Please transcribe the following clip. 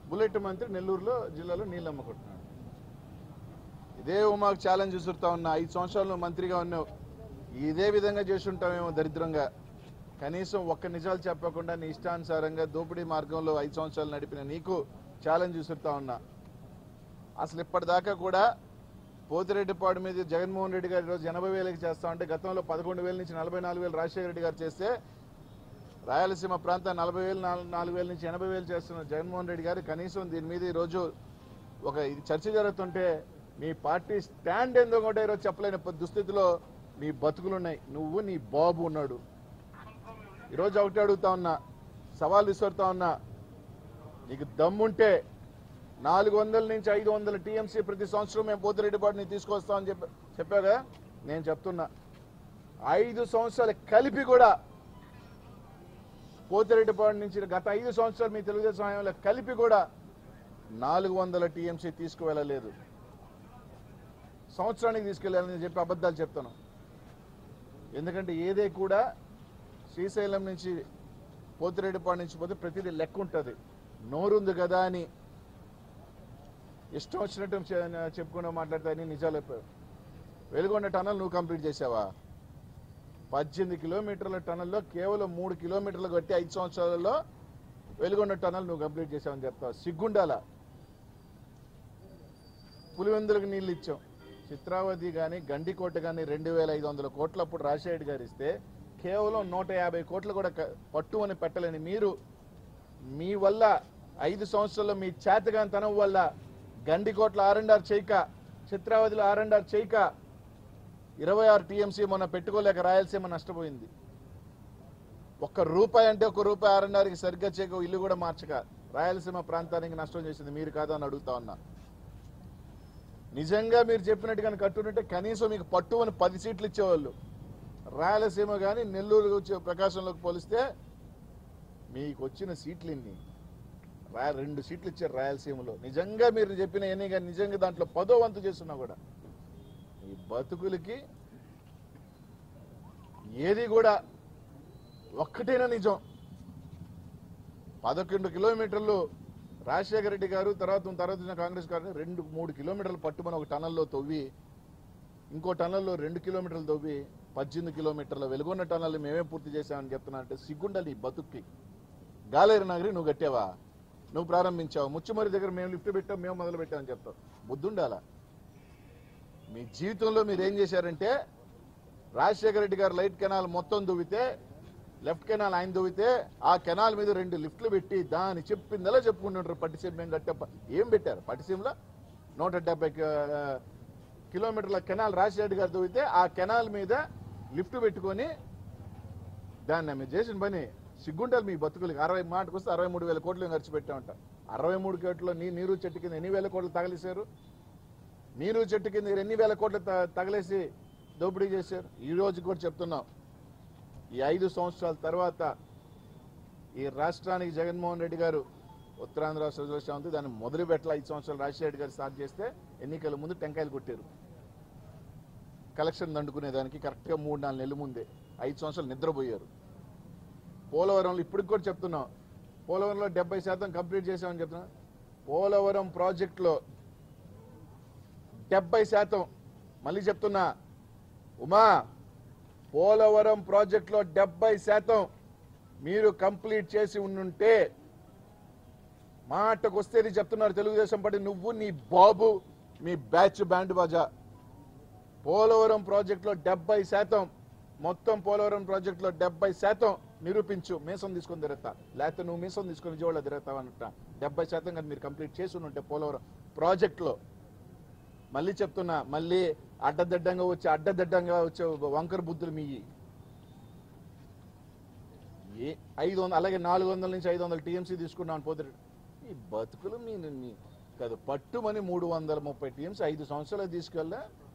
bullet మంత్రి నెల్లూరులో జిల్లాలో నీళ్ళు అమ్ముకుంటున్నాడు ఇదే ఉమాకు ఛాలెంజ్ విసురుతా ఉన్నా ఐదు సంవత్సరాలు నువ్వు మంత్రిగా ఉన్నావు ఇదే విధంగా చేసి ఉంటామేమో దరిద్రంగా కనీసం ఒక్క నిజాలు చెప్పకుండా నీ ఇష్టానుసారంగా దోపిడీ మార్గంలో ఐదు సంవత్సరాలు నడిపిన నీకు ఛాలెంజ్ విసురుతా ఉన్నా అసలు ఇప్పటిదాకా కూడా పోతిరెడ్డిపాడు మీద జగన్మోహన్ రెడ్డి గారు ఈరోజు ఎనభై వేలకి చేస్తా ఉంటే గతంలో పదకొండు వేల నుంచి నలభై నాలుగు వేలు రాజశేఖర రెడ్డి గారు చేస్తే రాయలసీమ ప్రాంతం నలభై వేలు నాలుగు నాలుగు వేల నుంచి ఎనభై వేలు చేస్తున్న జగన్మోహన్ రెడ్డి గారు కనీసం దీని మీద ఈరోజు ఒక ఇది చర్చ జరుగుతుంటే మీ పార్టీ స్టాండ్ ఏందో కూడా ఈరోజు చెప్పలేని ప- దుస్థితిలో నీ బతుకులున్నాయి నువ్వు నీ బాబు ఉన్నాడు ఈరోజు ఒకటి అడుగుతా ఉన్నా సవాల్ విసురుతా ఉన్నా నీకు దమ్ముంటే నాలుగు వందల నుంచి ఐదు వందల టీఎంసీ ప్రతి సంవత్సరం మేము పోతిరెడ్డిపాటిని తీసుకొస్తామని చెప్పి చెప్పావు కదా నేను చెప్తున్నా ఐదు సంవత్సరాలు కలిపి కూడా పోతిరెడ్డిపాడు నుంచి గత ఐదు సంవత్సరాలు మీ తెలుగుదేశం హయాంలో కలిపి కూడా నాలుగు వందల టీఎంసీ తీసుకువెళ్ళలేదు సంవత్సరానికి తీసుకెళ్ళాలని చెప్పి అబద్ధాలు చెప్తాను ఎందుకంటే ఏదే కూడా శ్రీశైలం నుంచి పోతిరెడ్డిపాడు నుంచి పోతే ప్రతిదీ లెక్క ఉంటుంది నోరుంది కదా అని ఇష్టం వచ్చినట్టు చె- చెప్పుకుంటూ మాట్లాడతాయని నిజాలు చెప్పావు వెలుగొండ టనల్ నువ్వు కంప్లీట్ చేసావా పద్దెనిమిది కిలోమీటర్ల టనల్లో కేవలం మూడు కిలోమీటర్లు కట్టి ఐదు సంవత్సరాలలో వెలుగొండ టనల్ నువ్వు కంప్లీట్ చేసావని చెప్తావు సిగ్గుండాల పులివెందులకు నీళ్ళు ఇచ్చాం చిత్రావతి కానీ గండికోట కానీ రెండు వేల ఐదు వందల కోట్లు అప్పుడు రాజశేఖర్ గారు ఇస్తే కేవలం నూట యాభై కోట్లు కూడా క- పట్టు అని పెట్టలేని మీరు మీ వల్ల ఐదు సంవత్సరాల్లో మీ చేతగానితనం వల్ల గండికోట్ల ఆర్ అండ్ ఆర్ చేయక చిత్రావతిలో ఆర్ అండ్ ఆర్ చేయక ఇరవై ఆరు టీఎంసీ మొన్న పెట్టుకోలేక రాయలసీమ నష్టపోయింది ఒక్క రూపాయి అంటే ఒక రూపాయి ఆర్ అండ్ ఆర్కి సరిగ్గా చేయక ఇల్లు కూడా మార్చక రాయలసీమ ప్రాంతానికి నష్టం చేసింది మీరు కాదా అని అడుగుతా ఉన్నా నిజంగా మీరు చెప్పినట్టుగా కట్టుకుంటే కనీసం మీకు పట్టు అని పది సీట్లు ఇచ్చేవాళ్ళు రాయలసీమ కానీ నెల్లూరు వచ్చే ప్రకాశంలోకి పోలిస్తే మీకు వచ్చిన సీట్లు ఇన్ని రా రెండు సీట్లు ఇచ్చారు రాయలసీమలో నిజంగా మీరు చెప్పిన ఎన్ని కానీ నిజంగా దాంట్లో పదో వంతు చేస్తున్నా కూడా ఈ బతుకులకి ఏది కూడా ఒక్కటైనా నిజం పదకొండు కిలోమీటర్లు రాజశేఖర రెడ్డి గారు తర్వాత తర్వాత వచ్చిన కాంగ్రెస్ గారు రెండు మూడు కిలోమీటర్లు పట్టుమని ఒక టనల్లో తవ్వి ఇంకో టనల్లో రెండు కిలోమీటర్లు తవ్వి పద్దెనిమిది కిలోమీటర్ల వెలుగొన్న టనల్ మేమే పూర్తి చేశామని చెప్తున్నా అంటే సిగ్గుండాలి ఈ బతుక్కి గాలేరు నగరి నువ్వు కట్టావా నువ్వు ప్రారంభించావు ముచ్చుమరి దగ్గర మేము లిఫ్ట్ పెట్టాం మేము మొదలు పెట్టామని చెప్తావు బుద్ధుండాలా మీ జీవితంలో మీరు ఏం చేశారంటే రాజశేఖర రెడ్డి గారు లైట్ కెనాల్ మొత్తం దువ్వితే లెఫ్ట్ కెనాల్ ఆయన దువ్వితే ఆ కెనాల్ మీద రెండు లిఫ్ట్లు పెట్టి దాన్ని చెప్పిందలా చెప్పుకుంటుంటారు పట్టిసీమ మేము కట్టే ఏం పెట్టారు పట్టిసీమలో నూట డెబ్బై కి- కిలోమీటర్ల కెనాల్ రాజశేఖర రెడ్డి గారు దువ్వితే ఆ కెనాల్ మీద లిఫ్ట్ పెట్టుకొని దాన్ని మీరు చేసిన పని సిగ్గుంటారు మీ బతుకులకి అరవై మాటకు వస్తే అరవై మూడు వేల కోట్లు ఖర్చు పెట్టామంట అరవై మూడు కోట్లు నీ నీరు చెట్టు కింద ఎన్ని వేల కోట్లు తగిలేశారు నీరు చెట్టు కింద ఎన్ని వేల కోట్లు త- తగిలేసి దోపిడీ చేశారు ఈ రోజు కూడా చెప్తున్నాం ఈ ఐదు సంవత్సరాల తర్వాత ఈ రాష్ట్రానికి జగన్మోహన్ రెడ్డి గారు ఉత్తరాంధ్ర రాష్ట్ర ఉంది దాన్ని మొదలు పెట్టాల ఐదు సంవత్సరాలు రాజశేఖర రెడ్డి గారు స్టార్ట్ చేస్తే ఎన్నికల ముందు టెంకాయలు కొట్టారు కలెక్షన్ దండుకునేదానికి కరెక్ట్గా మూడు నాలుగు నెలల ముందే ఐదు సంవత్సరాలు నిద్రపోయారు పోలవరంలో ఇప్పటికి కూడా చెప్తున్నాం పోలవరంలో డెబ్బై శాతం కంప్లీట్ చేసామని చెప్తున్నా పోలవరం ప్రాజెక్టులో డెబ్బై శాతం మళ్ళీ చెప్తున్నా ఉమా పోలవరం ప్రాజెక్టులో డెబ్బై శాతం మీరు కంప్లీట్ చేసి ఉండుంటే మాటకు వస్తేది చెప్తున్నారు తెలుగుదేశం పార్టీ నువ్వు నీ బాబు మీ బ్యాచ్ బ్యాండ్ బాజా పోలవరం ప్రాజెక్టులో డెబ్బై శాతం మొత్తం పోలవరం ప్రాజెక్టులో డెబ్బై శాతం నిరూపించు మీసం తీసుకొని తిరుగుతా లేకపోతే నువ్వు మీసం తీసుకొని విజయవాడ తిరుగుతావు అంట డెబ్బై శాతం కానీ మీరు కంప్లీట్ చేసి ఉంటే పోలవరం ప్రాజెక్టులో మళ్ళీ చెప్తున్నా మళ్ళీ అడ్డదిడ్డంగా వచ్చి అడ్డదిడ్డంగా వచ్చే వంకర బుద్ధులు మీ ఏ ఐదు వందలు అలాగే నాలుగు వందల నుంచి ఐదు వందల టీఎంసీ తీసుకున్నాను పోతే ఈ బతుకులు మీ మీ కాదు పట్టుమని మూడు వందల ముప్పై టీఎంసీ ఐదు సంవత్సరాలు తీసుకెళ్ళా